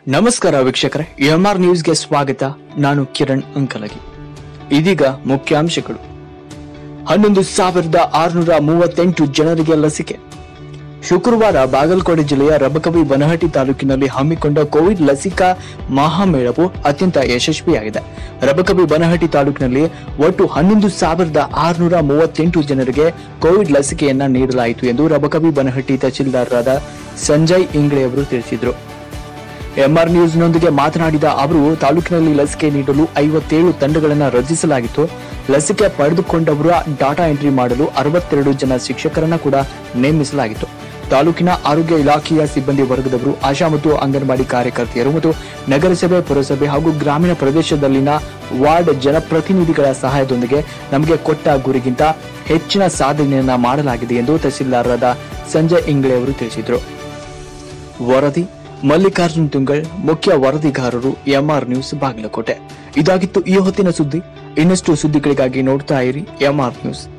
ನಮಸ್ಕಾರ ವೀಕ್ಷಕರೇ ಎಂಆರ್ ನ್ಯೂಸ್ಗೆ ಸ್ವಾಗತ ನಾನು ಕಿರಣ್ ಅಂಕಲಗಿ ಇದೀಗ ಮುಖ್ಯಾಂಶಗಳು ಹನ್ನೊಂದು ಸಾವಿರದ ಆರುನೂರ ಮೂವತ್ತೆಂಟು ಜನರಿಗೆ ಲಸಿಕೆ ಶುಕ್ರವಾರ ಬಾಗಲಕೋಟೆ ಜಿಲ್ಲೆಯ ರಬಕವಿ ಬನಹಟ್ಟಿ ತಾಲೂಕಿನಲ್ಲಿ ಹಮ್ಮಿಕೊಂಡ ಕೋವಿಡ್ ಲಸಿಕಾ ಮಹಾಮೇಳವು ಅತ್ಯಂತ ಯಶಸ್ವಿಯಾಗಿದೆ ರಬಕವಿ ಬನಹಟ್ಟಿ ತಾಲೂಕಿನಲ್ಲಿ ಒಟ್ಟು ಹನ್ನೊಂದು ಸಾವಿರದ ಆರುನೂರ ಮೂವತ್ತೆಂಟು ಜನರಿಗೆ ಕೋವಿಡ್ ಲಸಿಕೆಯನ್ನ ನೀಡಲಾಯಿತು ಎಂದು ರಬಕವಿ ಬನಹಟ್ಟಿ ತಹಶೀಲ್ದಾರರಾದ ಸಂಜಯ್ ಇಂಗ್ಳೆ ಅವರು ತಿಳಿಸಿದರು ಎಂಆರ್ ನ್ಯೂಸ್ನೊಂದಿಗೆ ಮಾತನಾಡಿದ ಅವರು ತಾಲೂಕಿನಲ್ಲಿ ಲಸಿಕೆ ನೀಡಲು ಐವತ್ತೇಳು ತಂಡಗಳನ್ನು ರಚಿಸಲಾಗಿತ್ತು ಲಸಿಕೆ ಪಡೆದುಕೊಂಡವರ ಡಾಟಾ ಎಂಟ್ರಿ ಮಾಡಲು ಅರವತ್ತೆರಡು ಜನ ಶಿಕ್ಷಕರನ್ನ ಕೂಡ ನೇಮಿಸಲಾಗಿತ್ತು ತಾಲೂಕಿನ ಆರೋಗ್ಯ ಇಲಾಖೆಯ ಸಿಬ್ಬಂದಿ ವರ್ಗದವರು ಆಶಾ ಮತ್ತು ಅಂಗನವಾಡಿ ಕಾರ್ಯಕರ್ತೆಯರು ಮತ್ತು ನಗರಸಭೆ ಪುರಸಭೆ ಹಾಗೂ ಗ್ರಾಮೀಣ ಪ್ರದೇಶದಲ್ಲಿನ ವಾರ್ಡ್ ಜನಪ್ರತಿನಿಧಿಗಳ ಸಹಾಯದೊಂದಿಗೆ ನಮಗೆ ಕೊಟ್ಟ ಗುರಿಗಿಂತ ಹೆಚ್ಚಿನ ಸಾಧನೆಯನ್ನ ಮಾಡಲಾಗಿದೆ ಎಂದು ತಹಸೀಲ್ದಾರರಾದ ಸಂಜಯ್ ಇಂಗ್ಳೆ ಅವರು ತಿಳಿಸಿದರು ವರದಿ ಮಲ್ಲಿಕಾರ್ಜುನ್ ತುಂಗಳ್ ಮುಖ್ಯ ವರದಿಗಾರರು ಎಂಆರ್ ನ್ಯೂಸ್ ಬಾಗಲಕೋಟೆ ಇದಾಗಿತ್ತು ಈ ಹೊತ್ತಿನ ಸುದ್ದಿ ಇನ್ನಷ್ಟು ಸುದ್ದಿಗಳಿಗಾಗಿ ನೋಡ್ತಾ ಇರಿ ಎಂಆರ್ ನ್ಯೂಸ್